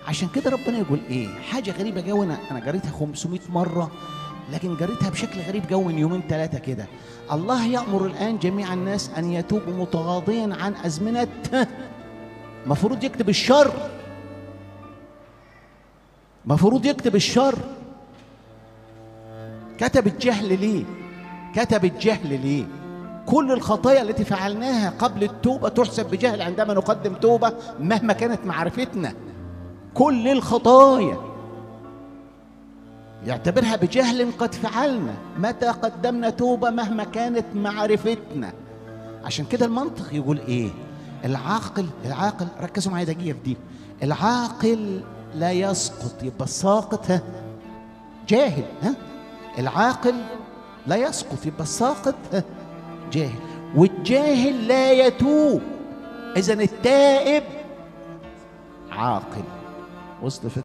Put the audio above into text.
عشان كده ربنا يقول ايه حاجه غريبه جو انا انا جريتها 500 مره لكن جريتها بشكل غريب جو من يومين ثلاثه كده الله يامر الان جميع الناس ان يتوبوا متغاضيا عن ازمنه مفروض يكتب الشر مفروض يكتب الشر كتب الجهل ليه كتب الجهل ليه كل الخطايا التي فعلناها قبل التوبة تحسب بجهل عندما نقدم توبة مهما كانت معرفتنا كل الخطايا يعتبرها بجهل قد فعلنا متى قدمنا توبة مهما كانت معرفتنا عشان كده المنطق يقول ايه العاقل العاقل ركزوا معايا دقيقة في دي العاقل لا يسقط يبقى الساقط ها جاهل ها العاقل لا يسقط يبقى الساقط ها جاهل والجاهل لا يتوب اذا التائب عاقل وصل